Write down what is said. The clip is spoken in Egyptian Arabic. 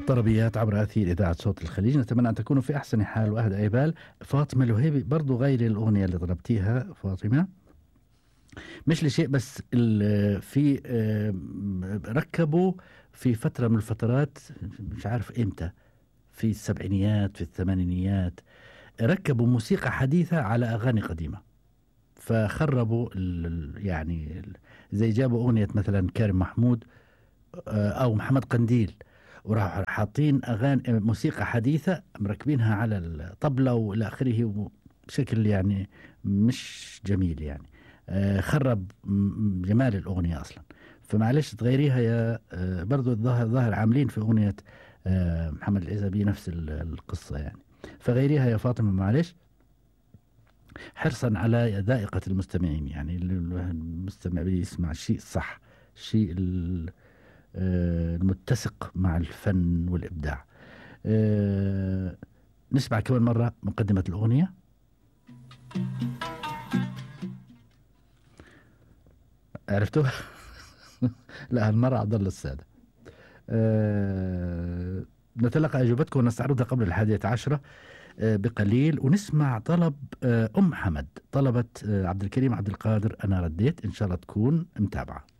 طربيات عبر أثير إذاعة صوت الخليج نتمنى أن تكونوا في أحسن حال وأهد أي بال فاطمة الوهيبي برضو غير الأغنية اللي طلبتيها فاطمة مش لشيء بس في ركبوا في فترة من الفترات مش عارف إمتى في السبعينيات في الثمانينيات ركبوا موسيقى حديثة على أغاني قديمة فخربوا يعني زي جابوا أغنية مثلا كريم محمود آه، أو محمد قنديل وراح حاطين اغاني موسيقى حديثه مركبينها على الطبله والى اخره بشكل يعني مش جميل يعني آه، خرب جمال الاغنيه اصلا فمعلش تغيريها يا آه، برضو الظاهر ظاهر عاملين في اغنيه آه، محمد العزبي نفس القصه يعني فغيريها يا فاطمه معلش حرصا على ذائقه المستمعين يعني المستمع بيسمع الشيء الصح الشيء المتسق مع الفن والإبداع آه، نسمع كمان مرة مقدمة الأغنية عرفتوا؟ لا هالمرة عبد الله السادة أه نتلقى أجوبتكم ونستعرضها قبل الحادية عشرة أه بقليل ونسمع طلب أه أم حمد طلبت أه عبد الكريم عبد القادر أنا رديت إن شاء الله تكون متابعة